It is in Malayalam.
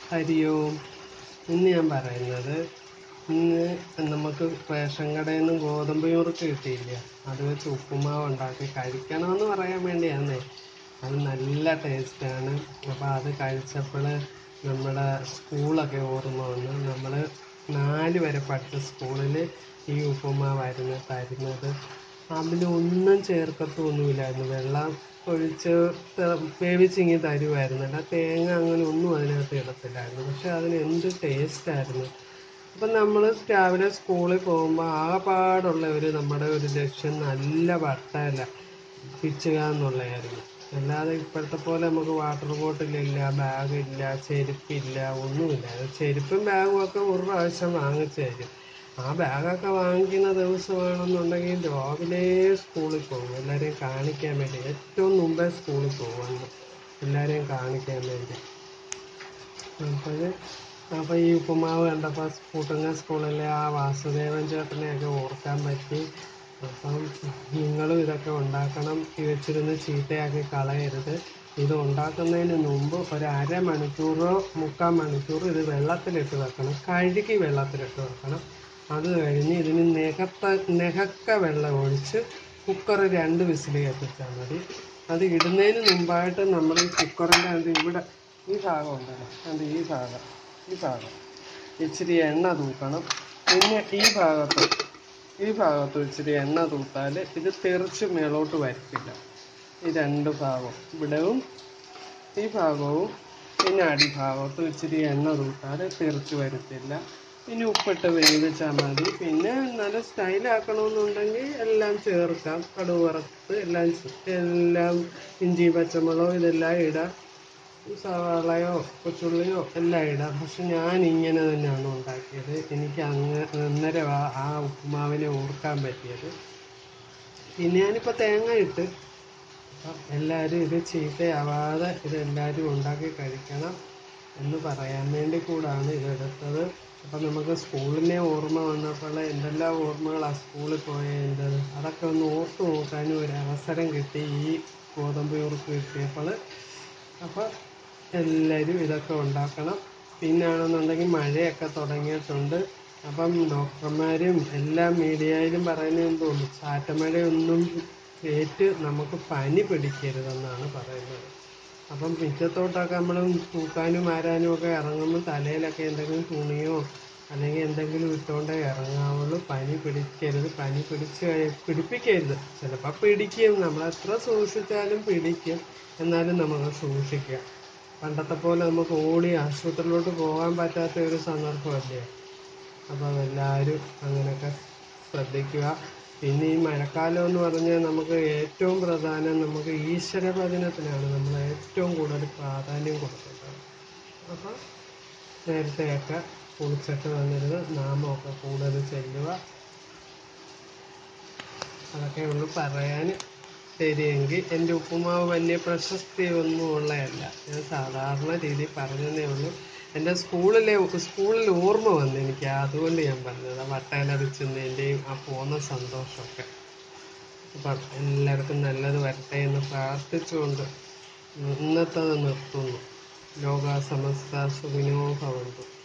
ഹരി ഓം ഇന്ന് ഞാൻ പറയുന്നത് ഇന്ന് നമുക്ക് റേഷൻ കടയിൽ നിന്ന് ഗോതമ്പ് നുറുക്ക് കിട്ടിയില്ല അത് വെച്ച് ഉപ്പുമാവ് ഉണ്ടാക്കി കഴിക്കണമെന്ന് പറയാൻ വേണ്ടിയാന്നേ അത് നല്ല ടേസ്റ്റാണ് അപ്പോൾ അത് കഴിച്ചപ്പോൾ നമ്മുടെ സ്കൂളൊക്കെ ഓർമ്മ വന്നു നമ്മൾ നാല് വരെ പഠിച്ച സ്കൂളിൽ ഈ ഉപ്പുമാവായിരുന്നു തരുന്നത് അതിലൊന്നും ചേർക്കത്തൊന്നുമില്ലായിരുന്നു വെള്ളം ഒഴിച്ച് ത- വേവിച്ചിങ്ങി തരുമായിരുന്നു അല്ല തേങ്ങ അങ്ങനെ ഒന്നും അതിനകത്ത് ഇടത്തില്ലായിരുന്നു പക്ഷെ അതിന് എന്ത് ടേസ്റ്റായിരുന്നു അപ്പം നമ്മൾ രാവിലെ സ്കൂളിൽ പോകുമ്പോൾ ആകെപ്പാടുള്ള ഒരു നമ്മുടെ ഒരു ലക്ഷ്യം നല്ല വട്ടയില പിച്ചുക എന്നുള്ളതായിരുന്നു അല്ലാതെ ഇപ്പോഴത്തെ പോലെ നമുക്ക് വാട്ടർ ബോട്ടിലില്ല ബാഗില്ല ചെരുപ്പില്ല ഒന്നുമില്ല ചെരുപ്പും ബാഗും ഒക്കെ ഒരു പ്രാവശ്യം വാങ്ങിച്ചു തരും ആ ബാഗൊക്കെ വാങ്ങിക്കുന്ന ദിവസമാണെന്നുണ്ടെങ്കിൽ രാവിലെ സ്കൂളിൽ പോകും എല്ലാവരെയും കാണിക്കാൻ വേണ്ടി ഏറ്റവും മുമ്പേ സ്കൂളിൽ പോകും എല്ലാവരെയും കാണിക്കാൻ വേണ്ടി അപ്പോൾ അപ്പോൾ ഈ ഉപ്പുമാവ് കണ്ടപ്പോൾ കൂട്ടുങ്ങ സ്കൂളിലെ ആ വാസുദേവൻ ചേട്ടനെയൊക്കെ ഓർക്കാൻ പറ്റി അപ്പം നിങ്ങളും ഇതൊക്കെ ഉണ്ടാക്കണം ഇത് വെച്ചിരുന്ന് ചീത്തയാക്കി കളയരുത് ഇത് ഉണ്ടാക്കുന്നതിന് മുമ്പ് ഒരു അരമണിക്കൂറോ മുക്കാൽ മണിക്കൂറോ ഇത് വെള്ളത്തിലിട്ട് വെക്കണം കഴുകി വെള്ളത്തിലിട്ട് വെക്കണം അത് കഴിഞ്ഞ് ഇതിന് നികത്ത നികക്ക വെള്ളം ഒഴിച്ച് കുക്കർ രണ്ട് വിസിൽ കത്തിച്ചാൽ മതി അത് ഇടുന്നതിന് മുമ്പായിട്ട് നമ്മൾ ഈ കുക്കറിൻ്റെ അത് ഇവിടെ ഈ ഭാഗം ഉണ്ടല്ലോ അത് ഈ ഭാഗം ഈ ഭാഗം ഇച്ചിരി എണ്ണ തൂക്കണം പിന്നെ ഈ ഭാഗത്ത് ഈ ഭാഗത്ത് ഇച്ചിരി എണ്ണ തൂത്താൽ ഇത് തെറിച്ച് മേളോട്ട് വരത്തില്ല ഈ രണ്ട് ഭാഗവും ഇവിടവും ഈ ഭാഗവും പിന്നെ അടിഭാഗത്തും ഇച്ചിരി എണ്ണ തൂത്താൽ തെറിച്ച് വരത്തില്ല പിന്നെ ഉപ്പിട്ട് വേവിച്ചാൽ മതി പിന്നെ നല്ല സ്റ്റൈലാക്കണമെന്നുണ്ടെങ്കിൽ എല്ലാം ചേർക്കാം കടുക് വറുത്ത് എല്ലാം ചെ- എല്ലാം ഇഞ്ചി പച്ചമുളക് ഇതെല്ലാം ഇടാം സവാളയോ കൊച്ചുള്ളിയോ എല്ലാം ഇടാം പക്ഷെ ഞാൻ ഇങ്ങനെ തന്നെയാണ് ഉണ്ടാക്കിയത് എനിക്ക് അങ്ങ് അന്നേരം ആ ആ ഉപ്പുമാവിനെ ഓർക്കാൻ പറ്റിയത് പിന്നെ ഞാനിപ്പോൾ തേങ്ങ ഇട്ട് അപ്പം എല്ലാവരും ഇത് ചീത്തയാവാതെ ഇത് എല്ലാവരും ഉണ്ടാക്കി കഴിക്കണം എന്ന് പറയാൻ വേണ്ടി കൂടാണ് ഇതെടുത്തത് അപ്പം നമുക്ക് സ്കൂളിനെ ഓർമ്മ വന്നപ്പോൾ എന്തെല്ലാം ഓർമ്മകളാണ് സ്കൂളിൽ പോയതിൻ്റെത് അതൊക്കെ ഒന്ന് ഓർത്ത് നോക്കാനും ഒരു അവസരം കിട്ടി ഈ ഗോതമ്പ് നുറുക്ക് കിട്ടിയപ്പോൾ അപ്പോൾ എല്ലാവരും ഇതൊക്കെ ഉണ്ടാക്കണം പിന്നാണെന്നുണ്ടെങ്കിൽ മഴയൊക്കെ തുടങ്ങിയിട്ടുണ്ട് അപ്പം ഡോക്ടർമാരും എല്ലാം മീഡിയയിലും പറയുന്നതെന്ന് തോന്നുന്നു ചാറ്റമഴയൊന്നും ഏറ്റ് നമുക്ക് പനി പിടിക്കരുതെന്നാണ് പറയുന്നത് അപ്പം മിറ്റത്തോട്ടൊക്കെ നമ്മൾ തൂക്കാനും ആരാനും ഒക്കെ ഇറങ്ങുമ്പോൾ തലയിലൊക്കെ എന്തെങ്കിലും തുണിയോ അല്ലെങ്കിൽ എന്തെങ്കിലും ഇട്ടുകൊണ്ടേ ഇറങ്ങാവുള്ളൂ പനി പിടിക്കരുത് പനി പിടിച്ച് കഴി പിടിപ്പിക്കരുത് ചിലപ്പോൾ പിടിക്കും നമ്മൾ എത്ര സൂക്ഷിച്ചാലും പിടിക്കും എന്നാലും നമുക്ക് സൂക്ഷിക്കാം പണ്ടത്തെ പോലെ നമുക്ക് ഓടി ആശുപത്രിയിലോട്ട് പോകാൻ പറ്റാത്ത ഒരു സന്ദർഭമല്ലേ അപ്പോൾ എല്ലാവരും അങ്ങനെയൊക്കെ ശ്രദ്ധിക്കുക പിന്നെ ഈ മഴക്കാലം എന്ന് പറഞ്ഞാൽ നമുക്ക് ഏറ്റവും പ്രധാനം നമുക്ക് ഈശ്വര ഭജനത്തിനാണ് നമ്മൾ ഏറ്റവും കൂടുതൽ പ്രാധാന്യം കൊടുക്കേണ്ടത് അപ്പോൾ നേരത്തെയൊക്കെ കുളിച്ചിട്ട് വന്നിരുന്ന് നാമമൊക്കെ കൂടുതൽ ചെല്ലുക അതൊക്കെ ഉള്ളു പറയാൻ ശരിയെങ്കിൽ എൻ്റെ ഉപ്പുമാവ് വലിയ പ്രശസ്തി ഒന്നും ഉള്ളതല്ല ഞാൻ സാധാരണ രീതിയിൽ പറഞ്ഞതേ ഉള്ളൂ എൻ്റെ സ്കൂളിലെ സ്കൂളിൽ ഓർമ്മ വന്നു എനിക്ക് അതുകൊണ്ട് ഞാൻ പറഞ്ഞത് ആ വട്ടയില വെച്ചുന്നതിൻ്റെയും ആ പോകുന്ന സന്തോഷമൊക്കെ അപ്പം എല്ലാവർക്കും നല്ലത് വരട്ടെ എന്ന് പ്രാർത്ഥിച്ചുകൊണ്ട് ഇന്നത്തത് നിർത്തുന്നു ലോക സമസ്ത സുഖിനോ ഭവന്തു